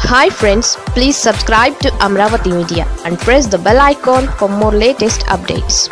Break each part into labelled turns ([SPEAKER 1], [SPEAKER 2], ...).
[SPEAKER 1] hi friends please subscribe to Amaravati media and press the bell icon for more latest updates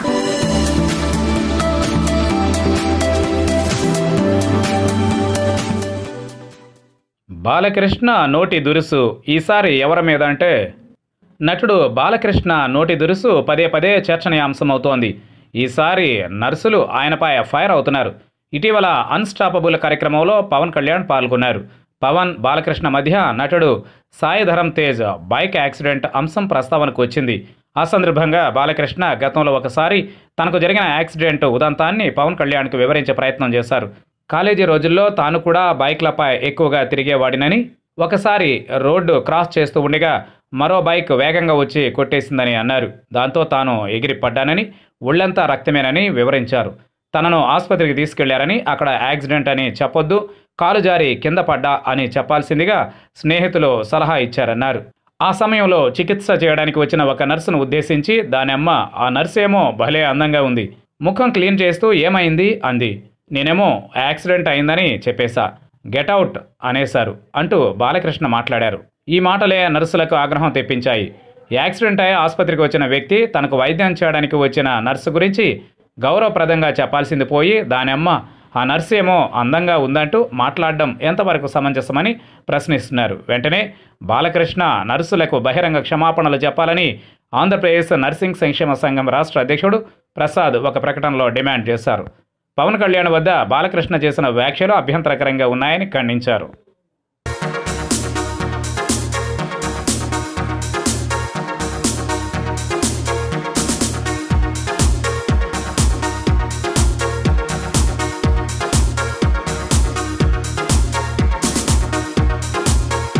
[SPEAKER 2] Balakrishna నోటి దురుసు ఈసారి ఎవరి మీద అంటే నటుడు బాలకృష్ణ నోటి దురుసు పదే పదే చర్చనీయాంశమవుతోంది ఈసారి నర్సులు ఆయనపై ఫైర్ అవుతున్నారు ఇటీవల అన్స్టాపబుల్ కార్యక్రమంలో పవన్ కళ్యాణ్ పాల్గొన్నారు పవన్ బాలకృష్ణ మధ్య నటుడు సాయి ధరమ్ తేజ్ బైక్ యాక్సిడెంట్ అంశం ప్రస్తావనకు వచ్చింది ఆ సందర్భంగా బాలకృష్ణ గతంలో ఒకసారి తనకు జరిగిన యాక్సిడెంట్ ఉదంతాన్ని పవన్ కళ్యాణ్కు వివరించే ప్రయత్నం చేశారు కాలేజీ రోజుల్లో తాను కూడా బైక్లపై ఎక్కువగా తిరిగేవాడినని ఒకసారి రోడ్డు క్రాస్ చేస్తూ ఉండగా మరో బైక్ వేగంగా వచ్చి కొట్టేసిందని అన్నారు దాంతో తాను ఎగిరి పడ్డానని ఒళ్ళంతా రక్తమేనని వివరించారు తనను ఆసుపత్రికి తీసుకెళ్లారని అక్కడ యాక్సిడెంట్ అని చెప్పొద్దు కాలు జారి కింద పడ్డా అని చెప్పాల్సిందిగా స్నేహితులు సలహా ఇచ్చారన్నారు ఆ సమయంలో చికిత్స చేయడానికి వచ్చిన ఒక నర్సును ఉద్దేశించి దాని అమ్మ ఆ నర్సు ఏమో భలే అందంగా ఉంది ముఖం క్లీన్ చేస్తూ ఏమైంది అంది నేనేమో యాక్సిడెంట్ అయిందని చెప్పేశా గెటౌట్ అనేశారు అంటూ బాలకృష్ణ మాట్లాడారు ఈ మాటలే నర్సులకు ఆగ్రహం తెప్పించాయి యాక్సిడెంట్ అయ్యి ఆసుపత్రికి వచ్చిన వ్యక్తి తనకు వైద్యం చేయడానికి వచ్చిన నర్సు గురించి గౌరవప్రదంగా చెప్పాల్సింది పోయి దాని అమ్మ ఆ నర్సు ఏమో అందంగా ఉందంటూ మాట్లాడడం ఎంతవరకు సమంజసమని ప్రశ్నిస్తున్నారు వెంటనే బాలకృష్ణ నర్సులకు బహిరంగ క్షమాపణలు చెప్పాలని ఆంధ్రప్రదేశ్ నర్సింగ్ సంక్షేమ సంఘం రాష్ట్ర అధ్యక్షుడు ప్రసాద్ ఒక ప్రకటనలో డిమాండ్ చేశారు పవన్ కళ్యాణ్ వద్ద బాలకృష్ణ చేసిన వ్యాఖ్యలు అభ్యంతరకరంగా ఉన్నాయని ఖండించారు